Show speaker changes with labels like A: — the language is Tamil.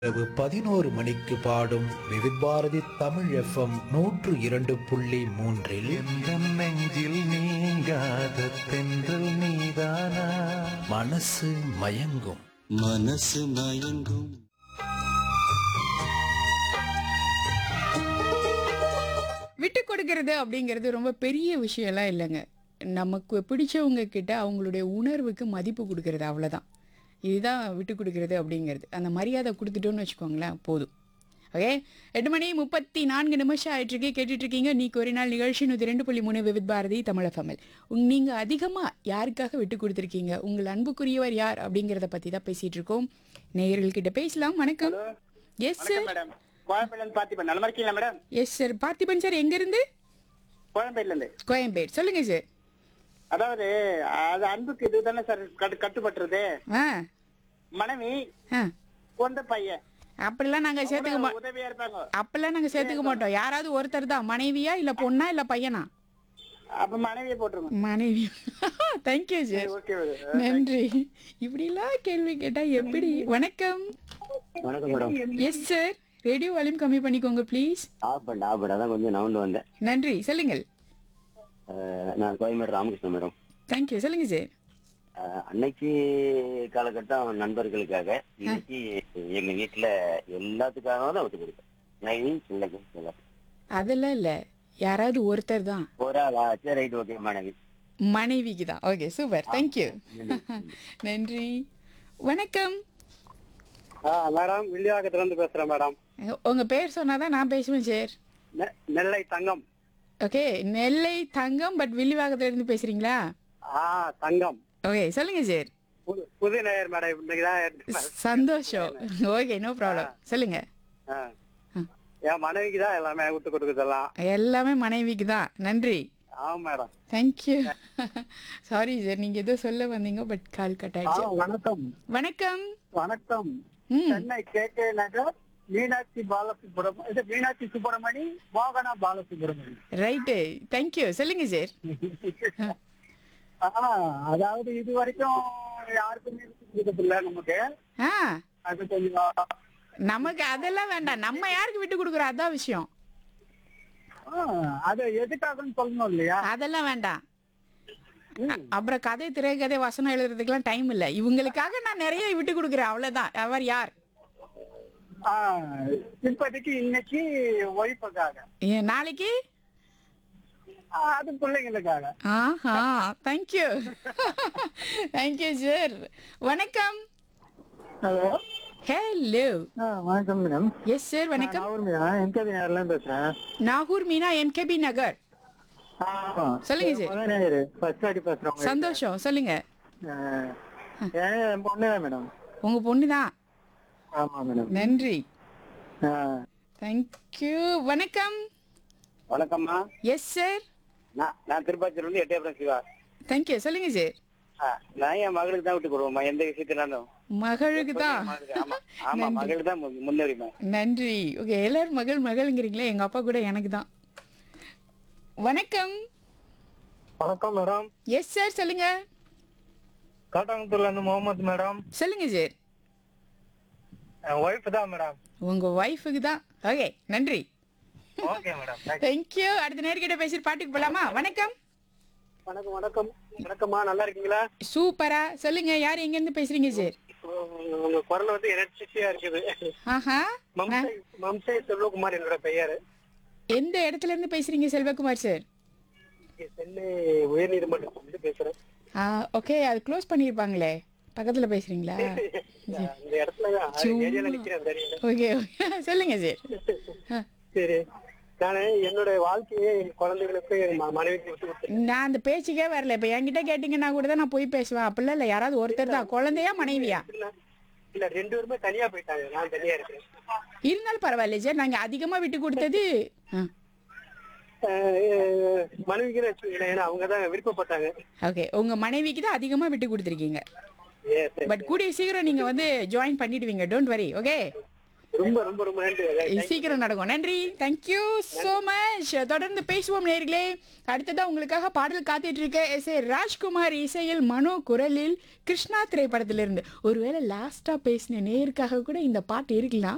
A: இரவு பதினோரு மணிக்கு பாடும் விவித் பாரதி தமிழ் எஃப்எம் நூற்று இரண்டு புள்ளி மூன்றில்
B: எந்தம் நெஞ்சில் நீங்காத தென்றல் நீதானா
A: மனசு மயங்கும்
C: மனசு மயங்கும்
D: விட்டு கொடுக்கறது அப்படிங்கிறது ரொம்ப பெரிய விஷயம்லாம் இல்லைங்க நமக்கு பிடிச்சவங்க கிட்ட அவங்களுடைய உணர்வுக்கு மதிப்பு கொடுக்கறது அவ்வளோதான் இதுதான் விட்டு கொடுக்கறது அப்படிங்கிறது அந்த மரியாதை கொடுத்துட்டோன்னு வச்சுக்கோங்களேன் போதும் ஓகே எட்டு மணி முப்பத்தி நான்கு நிமிஷம் ஆயிட்டுருக்கு கேட்டுட்டு இருக்கீங்க நீக்கு ஒரு நாள் நிகழ்ச்சி நூற்றி ரெண்டு புள்ளி மூணு விவித் பாரதி தமிழஃபமல் உங் நீங்கள் அதிகமாக யாருக்காக விட்டு கொடுத்துருக்கீங்க உங்கள் அன்புக்குரியவர் யார் அப்படிங்கிறத பற்றி தான் பேசிகிட்டு இருக்கோம் நேயர்கள்கிட்ட பேசலாம் வணக்கம் எஸ் சார்
E: மேடம் கோயம்பேடுல இருந்து பார்த்திபன் நலமா இருக்கீங்களா madam
D: yes sir Parthiban sir எங்கேருந்து
E: கோயம்பேடுல இருந்து
D: கோயம்பேடு சொல்லுங்கள் சார்
E: அதாவது அது அன்புக்கு இதுதானே சார் கட்டு கட்டுப்பட்டுறது
D: ஆ
E: மனைவி
D: ஆ
E: கொண்ட பையன்
D: அப்படிலாம் நாங்க சேர்த்துக்க மா
E: உதவியா இருப்பாங்க
D: அப்பெல்லாம் நாங்க சேர்த்துக்க மாட்டோம் யாராவது ஒருத்தர் தான் மனைவியா இல்ல பொண்ணா இல்ல பையனா
E: அப்ப மனைவியை போட்டுருங்க
D: மனைவி தேங்க்யூ சார்
E: ஓகே
D: நன்றி இப்படிலாம் கேள்வி கேட்டா எப்படி வணக்கம்
C: வணக்கம் madam
D: yes sir radio volume கம்மி பண்ணிக்கோங்க ப்ளீஸ்
C: ஆஃப் பண்ண ஆஃப் பண்ண அதான் கொஞ்சம் நவுண்டு வந்தேன்
D: நன்றி சொல்லுங்கள்
C: அஹ், நான் கோயம்பேடு ராமகிருஷ்ணன் மேடம்
D: தேங்க்யூ சொல்லுங்க சார்
C: அஹ், அன்னைக்கு காலகட்டம் நண்பர்களுக்காக இன்னைக்கு எங்க வீட்டுல எல்லாத்துக்காகவும் தான் விட்டு கொடுப்பேன் நைன் பிள்ளைங்க எல்லாத்துக்கும்.
D: அதெல்லாம் இல்ல யாராவது ஒருத்தர் தான்
C: ஒரு ஆளா சரி ரைட் ஓகே மனைவி
D: மனைவிக்கு தான் ஓகே சூப்பர் தேங்க்யூ நன்றி வணக்கம்
E: மேடம் வில்லிவாக்கத்துல இருந்து பேசுறேன் மேடம்
D: உங்க பேர் சொன்னாதான் நான் பேசுவேன் sir
E: Nellai Thangam
D: okay Nellai Thangam but வில்லிவாக்கத்துல இருந்து பேசுறீங்களா
E: ஆ தங்கம்
D: ஓகே சொல்லுங்க சார்
E: புது புது நேயர் மேடம் இன்னைக்குதான்
D: சந்தோஷம் ஓகே நோ ப்ராப்ளம் சொல்லுங்க
E: என் மனைவிக்கு தான் எல்லாமே விட்டு கொடுக்குறதெல்லாம்
D: எல்லாமே மனைவிக்கு தான் நன்றி
E: ஆமா மேடம்
D: தேங்க்யூ சாரி சார் நீங்க ஏதோ சொல்ல வந்தீங்க பட் கால் கட் ஆயிடுச்சு
E: வணக்கம்
D: வணக்கம்
E: வணக்கம்
D: ம்
E: சென்னை கே கே நகர் மீனாட்சி பாலசுப்ரமணி இது மீனாட்சி சுப்பிரமணி மோகனா பாலசுப்ரமணி
D: ரைட்டு தேங்க்யூ சொல்லுங்க சார்
E: ஆ, அதாவது இது வரைக்கும் யாருக்குமே கொடுக்கறதில்ல நமக்கு
D: ஆ
E: அது கொஞ்சம்
D: நமக்கு அதெல்லாம் வேண்டாம் நம்ம யாருக்கு விட்டு கொடுக்குறோம் அதான் விஷயம்
E: ஆ, அது எதுக்காகன்னு சொல்லணும் இல்லையா
D: அதெல்லாம் வேண்டாம் அ- அப்புறம் கதை திரைக்கதை வசனம் எழுதுறதுக்கெல்லாம் டைம் இல்லை இவங்களுக்காக நான் நிறைய விட்டு கொடுக்குறேன் அவ்வளவுதான் அவர் யார்
E: ஆ, இப்போதைக்கு இன்னைக்கு ஒய்ஃபுக்காக
D: ஏ, நாளைக்கு
E: அது பிள்ளைங்களுக்காக
D: ஆஹா தேங்க்யூ தேங்க்யூ சார் வணக்கம்
E: ஹலோ
D: ஹலோ
E: வணக்கம் மேடம்
D: எஸ் சார் வணக்கம்
E: என்கேபி நேரில் பேசுறேன்
D: நாகூர் மீனா எம்கேபி நகர் சொல்லுங்க சார்
E: ஃபர்ஸ்ட் வாட்டி பேசுறோம்
D: சந்தோஷம் சொல்லுங்க
E: என் பொண்ணு மேடம்
D: உங்க பொண்ணு தான்
E: ஆமா மேடம்
D: நன்றி தேங்க்யூ வணக்கம்
C: வணக்கம்மா
D: எஸ் சார்
C: நான் நான் திருப்பாச்சூர்ல இருந்து எட்டயபுரம் சிவா
D: தேங்க்யூ சொல்லுங்க சார்
C: ஆ, நான் என் மகளுக்கு தான் விட்டு கொடுவோம்மா எந்த விஷயத்தினாலும்
D: மகளுக்கு தான்
C: ஆமா ஆமா மகளுக்கு தான் மு- முன்னுரிமை
D: நன்றி ஓகே எல்லாரும் மகள் மகள்ங்கிறீங்களே எங்க அப்பா கூட எனக்கு தான் வணக்கம்
E: வணக்கம் மேடம்
D: எஸ் சார் சொல்லுங்க
E: காட்டாங்குத்தூர்ல இருந்து முகமது மேடம்
D: சொல்லுங்க சார்
E: என் ஒய்ஃப் தான் மேடம்
D: உங்க ஒய்ஃபுக்கு தான் ஓகே நன்றி
E: ஓகே மேடம்
D: தேங்க்யூ அடுத்த நேர்கிட்ட பேசிட்டு பாட்டுக்கு போலாமா வணக்கம்
E: வணக்கம் வணக்கம் வணக்கம்மா நல்லா இருக்கீங்களா
D: சூப்பரா சொல்லுங்க யார் எங்க இருந்து பேசுறீங்க சார்
E: உங்க குரல் வந்து எனர்ஜிட்டியா இருக்குது
D: ஆஹா நான்
E: மம்சை மம்சை செல்வகுமார் என்னோட பெயர்
D: எந்த இடத்துல இருந்து பேசுறீங்க செல்வகுமார் சார்
E: இங்க சென்னை உயர்நீதிமன்றத்துல இருந்து பேசுறேன்
D: ஓகே அது க்ளோஸ் பண்ணியிருப்பாங்களே பக்கத்துல பேசுறீங்களா
E: இந்த இடத்துல ஏரியால நிக்கிறேன் தெரியல
D: ஓகே சொல்லுங்க சார்
E: சரி நான் என்னோட வாழ்க்கையை என் குழந்தைகளுக்கு என் ம- மனைவிக்கு விட்டு கொடுத்தேன்
D: நான் அந்த பேச்சுக்கே வரல இப்ப என்கிட்ட கேட்டீங்கன்னா கூட தான் நான் போய் பேசுவேன் அப்படிலாம் இல்ல யாராவது ஒருத்தர் தான் குழந்தையா மனைவியா
E: இல்ல, இல்ல ரெண்டு பேருமே தனியா போயிட்டாங்க நான் தனியா இருக்கேன்
D: இருந்தாலும் பரவாயில்ல சார் நாங்க அதிகமா விட்டு கொடுத்தது
E: அஹ் மனைவிக்கு தான் வச்சுக்கோங்களேன், ஏன்னா அவங்க தான் விருப்பப்பட்டாங்க
D: ஓகே உங்க மனைவிக்கு தான் அதிகமா விட்டு கொடுத்துருக்கீங்க
E: Yes, yes.
D: பட் கூடிய சீக்கிரம் நீங்க வந்து ஜாயின் பண்ணிடுவீங்க டோன்ட் வரி ஓகே
E: ரொம்ப ரொம்ப ரொம்ப நன்றி
D: சீக்கிரம் நடக்கும் நன்றி தேங்க்யூ so மச் தொடர்ந்து பேசுவோம் நேர்களே அடுத்ததா உங்களுக்காக பாடல் காத்துட்டு இருக்க எஸ் ஏ ராஜ்குமார் இசையில் மனோ குரலில் கிருஷ்ணா திரைப்படத்திலிருந்து ஒருவேளை லாஸ்டா பேசின நேருக்காக கூட இந்த பாட்டு இருக்கலாம்